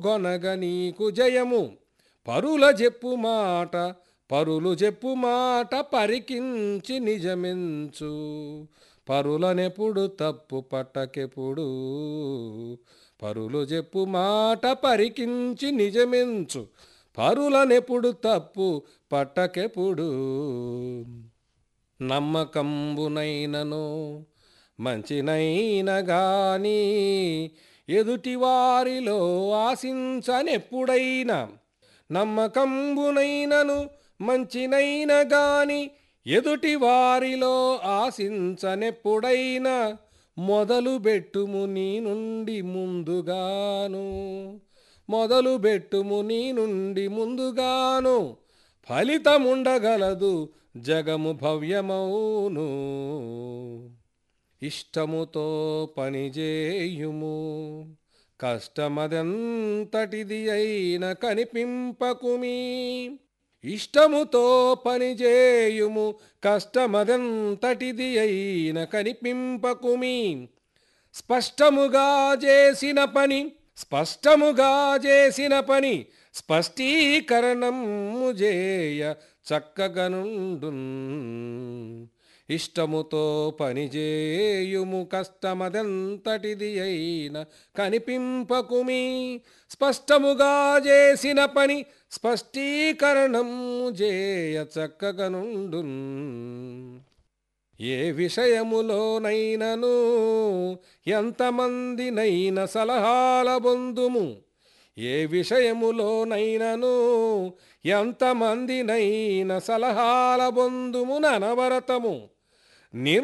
గొనగ నీకు జయము పరుల చెప్పు మాట పరులు చెప్పు మాట పరికించి నిజమెంచు పరులనెప్పుడు తప్పు పట్టకెప్పుడు పరులు చెప్పు మాట పరికించి నిజమెంచు పరులనెప్పుడు తప్పు పట్టకెప్పుడు నమ్మకంబునైనను మంచినైన గాని ఎదుటి వారిలో ఆశించనెప్పుడైనా నమ్మకంబునైనను మంచినైన గాని ఎదుటి వారిలో ఆశించనెప్పుడైనా మొదలు బెట్టుము నీ నుండి ముందుగాను మొదలు బెట్టుము నీ నుండి ముందుగాను ఫలితముండగలదు జగము భవ్యమౌను ఇష్టముతో పనిచేయుము కష్టమదెంతటిది అయిన కనిపింపకుమీ ఇష్టముతో పనిచేయుము కష్టమదెంతటిది అయిన కనిపింపకుమీ స్పష్టముగా చేసిన పని స్పష్టముగా చేసిన పని స్పష్టీకరణము చేయ చక్కగనుండున్ ఇష్టముతో పనిచేయుము కష్టమదెంతటిది అయిన కనిపింపకుమి స్పష్టముగా చేసిన పని స్పష్టీకరణము చేయ చక్కగనుండున్ ఏ విషయములోనైనను ఎంతమందినైన సలహాల బొందుము ఏ విషయములోనైనను ఎంతమందినైన సలహాల బొందుము ననవరతము నిర్